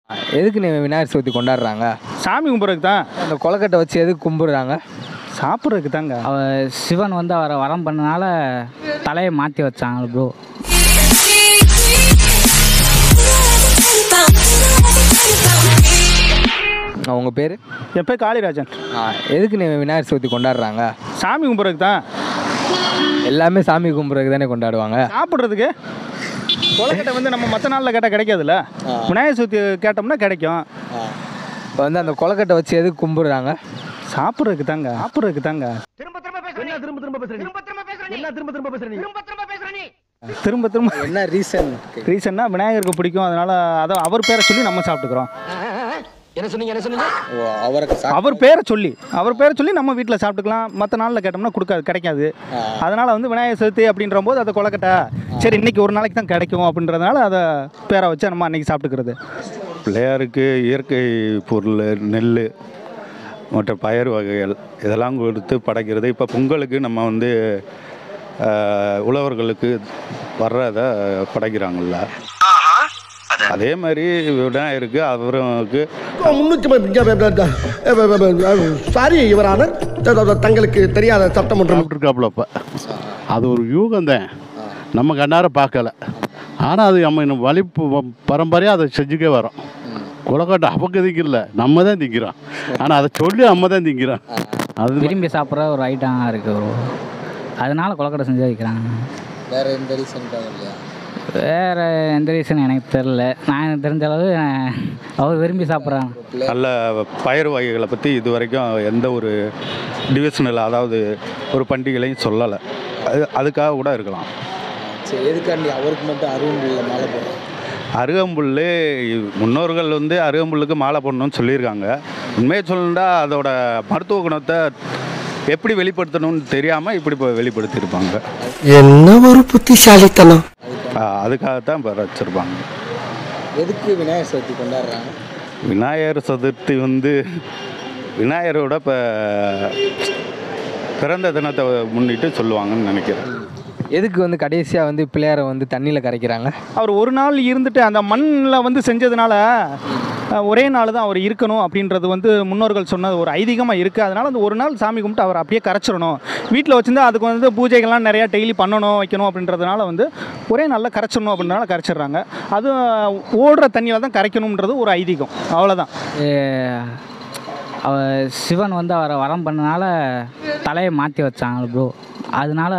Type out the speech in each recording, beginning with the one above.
எதுக்கு நீ விநாயகர் சதுர்த்தி கொண்டாடுறாங்க சாமி கும்பிட்றதுக்கு தான் அந்த கொலக்கட்டை வச்சு எதுக்கு கும்பிடுறாங்க சாப்பிட்றதுக்கு தாங்க அவர் சிவன் வந்து அவரை வரம் பண்ணனால தலையை மாற்றி வச்சாங்க ப்ரோ அவங்க பேர் என் பேர் காளிராஜன் எதுக்கு நீ விநாயகர் சதுர்த்தி கொண்டாடுறாங்க சாமி கும்பிட்றதுக்கு தான் எல்லாமே சாமி கும்பிட்றதுக்கு தானே கொண்டாடுவாங்க சாப்பிட்றதுக்கு கொலக்கட்டை வந்து நம்ம மற்ற நாளில் கேட்டால் கிடைக்காதுல்ல விநாயகர் சதுர்த்தி கேட்டோம்னா கிடைக்கும் இப்போ வந்து அந்த கொலக்கட்டை வச்சு எதுக்கு கும்பிடுறாங்க சாப்பிட்றதுக்கு தாங்க சாப்பிட்றதுக்கு தாங்க திரும்ப திரும்ப என்ன ரீசன் ரீசன்னா விநாயகருக்கு பிடிக்கும் அதனால அதை அவர் பேரை சொல்லி நம்ம சாப்பிட்டுக்கிறோம் அவருக்கு அவர் பேரை சொல்லி அவர் பேரை சொல்லி நம்ம வீட்டில் சாப்பிட்டுக்கலாம் மற்ற நாளில் கேட்டோம்னா கொடுக்காது கிடைக்காது அதனால் வந்து விநாயகர் சதுர்த்தி அப்படின்ற போது அதை கொலக்கட்டை சரி இன்னைக்கு ஒரு நாளைக்கு தான் கிடைக்கும் அப்படின்றதுனால அதை பேரை வச்சு நம்ம அன்னைக்கு சாப்பிட்டுக்கிறது பிள்ளையாருக்கு இயற்கை பொருள் நெல் மற்ற பயிர் வகைகள் இதெல்லாம் கொடுத்து படைக்கிறது இப்போ பொங்கலுக்கு நம்ம வந்து ஆஹ், உழவர்களுக்கு வர்றதை படைக்கிறாங்கல்ல அதே மாதிரி விநாயகருக்கு அவருக்கு முன்னூற்றி சாரி இவரான தங்களுக்கு தெரியாத சட்டம் ஒன்று சாப்பிட்ருக்காப்புல அப்போ அது ஒரு யூகம் தான் நம்ம கண்ணார பார்க்கல ஆனால் அது நம்ம இன்னும் வழி ப- பரம்பரையாக அதை செஞ்சுக்கே வரோம் கொலக்கட்டை அப்பக்கதைக்கு இல்லை நம்ம தான் திங்கிறோம் ஆனால் அதை சொல்லி நம்ம தான் திங்கிறோம் அது விரும்பி சாப்பிட்ற ஒரு ஐட்டம் இருக்குது ப்ரோ அதனால கொலக்கட்டை செஞ்சு வைக்கிறாங்க வேற எந்த ரீசன் இல்லையா வேறு எந்த ரீசன் எனக்கு தெரில நான் எனக்கு தெரிஞ்ச அளவு அஹ், அவர் விரும்பி சாப்பிட்றாங்க நல்ல பயிர் வகைகளை பற்றி இது வரைக்கும் எந்த ஒரு டிவிஷனல் அதாவது ஒரு பண்டிகைகளையும் சொல்லலை அது அதுக்காக கூட இருக்கலாம் சரி எதுக்காண்டி அவருக்கு மட்டும் அருவம்புல்ல மாலை போடுறாங்க அருகம்புல் முன்னோர்கள் வந்து அருகம்புல்லுக்கு மாலை போடணும்னு சொல்லியிருக்காங்க உண்மையை சொல்லணும்னா அதோட மருத்துவ குணத்தை எப்படி வெளிப்படுத்தணும்னு தெரியாமல் இப்படி இப்போ வெளிப்படுத்தியிருப்பாங்க என்ன ஒரு புத்திசாலித்தனம் ஆஹ் அதுக்காகத்தான் இப்போ வச்சுருப்பாங்க எதுக்கு விநாயகர் சதுர்த்தி கொண்டாடுறாங்க விநாயகர் சதுர்த்தி வந்து விநாயகரோட இப்போ பிறந்த தினத்தை முன்னிட்டு சொல்லுவாங்கன்னு நினைக்கிறேன் எதுக்கு வந்து கடைசியாக வந்து பிள்ளையாரை வந்து தண்ணியில் கரைக்கிறாங்க அவர் ஒரு நாள் இருந்துட்டு அந்த மண்ணில் வந்து செஞ்சதுனால அஹ், ஒரே நாள் தான் அவர் இருக்கணும் அப்படின்றது வந்து முன்னோர்கள் சொன்னது ஒரு ஐதீகமாக இருக்குது அதனால் அந்த ஒரு நாள் சாமி கும்பிட்டு அவர் அப்படியே கரைச்சிடணும் வீட்டில் வச்சிருந்தா அதுக்கு வந்து பூஜைகள்லாம் நிறையா டெய்லி பண்ணணும் வைக்கணும் அப்படின்றதுனால வந்து ஒரே நாளில் கரைச்சிடணும் அப்படின்றனால கரைச்சிடுறாங்க அது ஓடுற தண்ணியில் தான் கரைக்கணுன்றது ஒரு ஐதீகம் அவ்வளோதான் அவர் சிவன் வந்து அவரை வரம் பண்ணனால தலையை மாற்றி வச்சாங்க ப்ரோ அதனால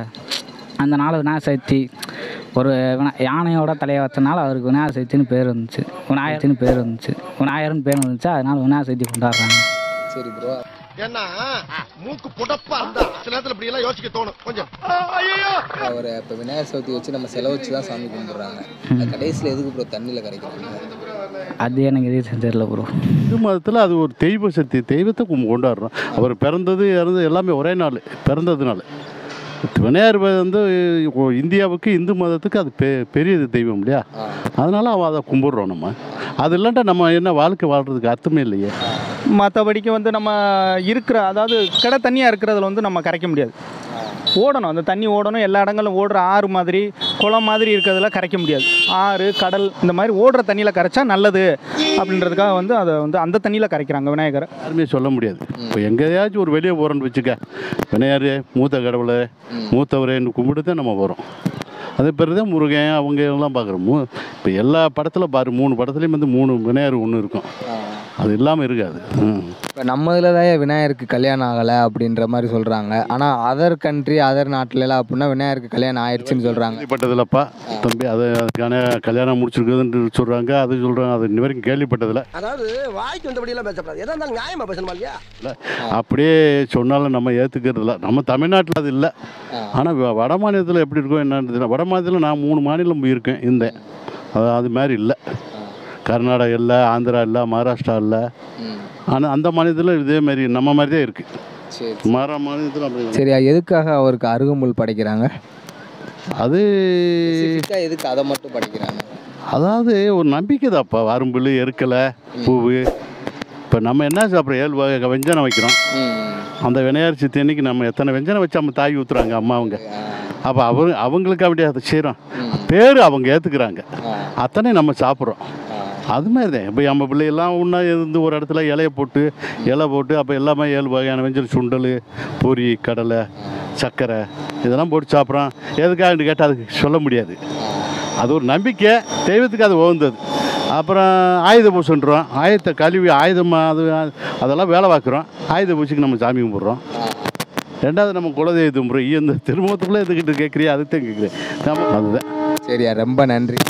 அந்த நாள் விநாயகர் சதுர்த்தி ஒரு வினா யானையோட தலையை வச்சனால அவருக்கு விநாயகர் சதுர்த்தின்னு பேர் வந்துச்சு விநாயகர்னு பேர் வந்துச்சு விநாயகர்னு பேர் வந்துச்சு அதனால விநாயகர் சதுர்த்தி கொண்டாடுறாங்க சரி ப்ரோ ஏன்னா மூக்கு புடப்பா இருந்தா சில நேரத்துல இப்படி எல்லாம் யோசிக்க தோணும் கொஞ்சம் அவர் இப்போ விநாயகர் சதுர்த்தி வச்சு நம்ம செலவு வச்சு தான் சாமி கும்பிட்றாங்க அது கடைசியில் எதுக்கு ப்ரோ தண்ணியில் கரைக்கிறாங்க அது எனக்கு இது தெரியல ப்ரோ இந்து மதத்தில் அது ஒரு தெய்வ சக்தி தெய்வத்தை கும்- கொண்டாடுறோம் அவர் பிறந்தது இறந்தது எல்லாமே ஒரே நாள் பிறந்ததுனால விநாயகர் வந்து இப்போ இந்தியாவுக்கு இந்து மதத்துக்கு அது பெ பெரிய தெய்வம் இல்லையா அதனால அவன் அதை கும்பிட்றோம் நம்ம அது இல்லாட்டா நம்ம என்ன வாழ்க்கை வாழ்கிறதுக்கு அர்த்தமே இல்லையே மற்றபடிக்கு வந்து நம்ம இருக்கிற அதாவது கடை தண்ணியாக இருக்கிறதுல வந்து நம்ம கரைக்க முடியாது ஓடணும் அந்த தண்ணி ஓடணும் எல்லா இடங்களும் ஓடுற ஆறு மாதிரி குளம் மாதிரி இருக்கிறதுல கரைக்க முடியாது ஆறு கடல் இந்த மாதிரி ஓடுற தண்ணியில் கரைச்சா நல்லது அப்படின்றதுக்காக வந்து அதை வந்து அந்த தண்ணியில் கரைக்கிறாங்க விநாயகரை யாருமே சொல்ல முடியாது இப்போ எங்கேயாச்சும் ஒரு வெளியே போகிறோன்னு வச்சுக்க விநாயகர் மூத்த கடவுளை மூத்தவரேன்னு கும்பிட்டு தான் நம்ம வரோம் அதே பிறகு தான் முருகன் அவங்க எல்லாம் பார்க்குறோம் மூ இப்போ எல்லா படத்தில் பாரு மூணு படத்துலேயும் வந்து மூணு விநாயகர் ஒன்று இருக்கும் அது இல்லாமல் இருக்காது ம் இப்போ நம்ம இதில் தான் விநாயகருக்கு கல்யாணம் ஆகலை அப்படின்ற மாதிரி சொல்கிறாங்க ஆனால் அதர் கண்ட்ரி அதர் நாட்டிலலாம் அப்படின்னா விநாயகருக்கு கல்யாணம் ஆயிடுச்சுன்னு சொல்கிறாங்க கேள்விப்பட்டதில்லப்பா தம்பி அது அதுக்கான கல்யாணம் முடிச்சிருக்குதுன்னு சொல்கிறாங்க அது சொல்கிறாங்க அது இன்ன வரைக்கும் கேள்விப்பட்டதில்ல அதாவது வாய்க்கு வந்தபடி எல்லாம் பேசக்கூடாது எதா இருந்தாலும் நியாயமா பேசணுமா இல்லையா இல்லை அப்படியே சொன்னாலும் நம்ம ஏற்றுக்கிறது இல்லை நம்ம தமிழ்நாட்டில் அது இல்லை ஆனால் வட மாநிலத்தில் எப்படி இருக்கும் என்னன்னு தெரியல. வட மாநிலத்தில் நான் மூணு மாநிலம் இருக்கேன் இருந்தேன் அது அது மாதிரி இல்லை கர்நாடகா இல்லை ஆந்திரா இல்லை மகாராஷ்டிரா இல்லை ஆனால் அந்த மாநிலத்தில் இதே மாதிரி நம்ம மாதிரி தான் இருக்குது சரி மர மாநிலத்தில் அப்படி இல்லை. சரி எதுக்காக அவருக்கு அருகம்புல் படைக்கிறாங்க அது Specific-ஆ எதுக்கு அதை மட்டும் படைக்கிறாங்க அதாவது ஒரு நம்பிக்கை தான்ப்பா அரும்புல் எருக்கலை பூவு இப்போ நம்ம என்ன சாப்பிட்றோம் ஏழு வகை வெஞ்சனம் வைக்கிறோம் அந்த விநாயகர் சித்தி அன்னைக்கு நம்ம எத்தனை வெஞ்சனம் வச்சு நம்ம தாய் ஊற்றுறாங்க அம்மாவுங்க அப்போ அவங்க அவங்களுக்கு அப்படி அதை செய்கிறோம் பேர் அவங்க ஏற்றுக்கிறாங்க அத்தனை நம்ம சாப்பிட்றோம் அது மாதிரி தான் இப்போ நம்ம பிள்ளையெல்லாம் ஒன்றா இருந்து ஒரு இடத்துல இலைய போட்டு இலை போட்டு அப்போ எல்லாமே ஏழு வகையான வெஞ்சல் சுண்டல் பொரி கடலை சர்க்கரை இதெல்லாம் போட்டு சாப்பிட்றோம் எதுக்காக கேட்டால் அதுக்கு சொல்ல முடியாது அது ஒரு நம்பிக்கை தெய்வத்துக்கு அது உகந்தது அப்புறம் ஆயுத பூசைன்றோம் ஆயுதத்தை கழுவி ஆயுதமாக அது அதெல்லாம் வேலை பார்க்குறோம் ஆயுத பூஜைக்கு நம்ம சாமி கும்பிட்றோம் ரெண்டாவது நம்ம குலதெய்வ கும்பிட்றோம் இந்த திருமணத்துக்குள்ளே எதுக்கிட்டு கேட்குறியா அதுக்கு தான் கேட்குறேன் நம்ம அதுதான் சரியா ரொம்ப நன்றி